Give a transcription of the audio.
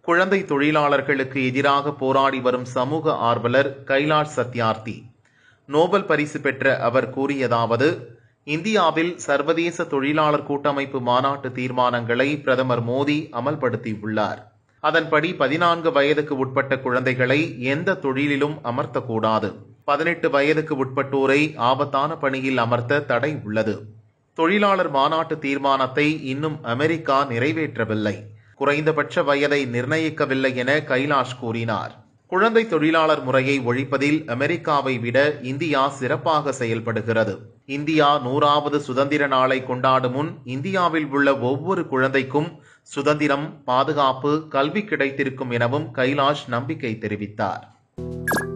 குழந்தை தொழிலாளர்களுக்கு எதிராக போராடி வரும் சமூக ஆர்வலர் கைலாஷ் சத்யார்த்தி நோபல் பரிசு பெற்ற அவர் கூறியதாவது இந்தியாவில் சர்வதேச தொழிலாளர் கூட்டமைப்பு மாநாட்டு தீர்மானங்களை பிரதமர் மோடி அமல்படுத்தியுள்ளார் அதன்படி பதினான்கு வயதுக்கு உட்பட்ட குழந்தைகளை எந்த தொழிலிலும் அமர்த்தக்கூடாது பதினெட்டு வயதுக்கு உட்பட்டோரை ஆபத்தான பணியில் அமர்த்த தடை உள்ளது தொழிலாளர் மாநாட்டு தீர்மானத்தை இன்னும் அமெரிக்கா நிறைவேற்றவில்லை குறைந்தபட்ச வயதை நிர்ணயிக்கவில்லை என கைலாஷ் கூறினார் குழந்தை தொழிலாளர் முறையை ஒழிப்பதில் அமெரிக்காவை விட இந்தியா சிறப்பாக செயல்படுகிறது இந்தியா நூறாவது சுதந்திர நாளை கொண்டாடும் முன் இந்தியாவில் உள்ள ஒவ்வொரு குழந்தைக்கும் சுதந்திரம் பாதுகாப்பு கல்வி கிடைத்திருக்கும் எனவும் கைலாஷ் நம்பிக்கை தெரிவித்தார்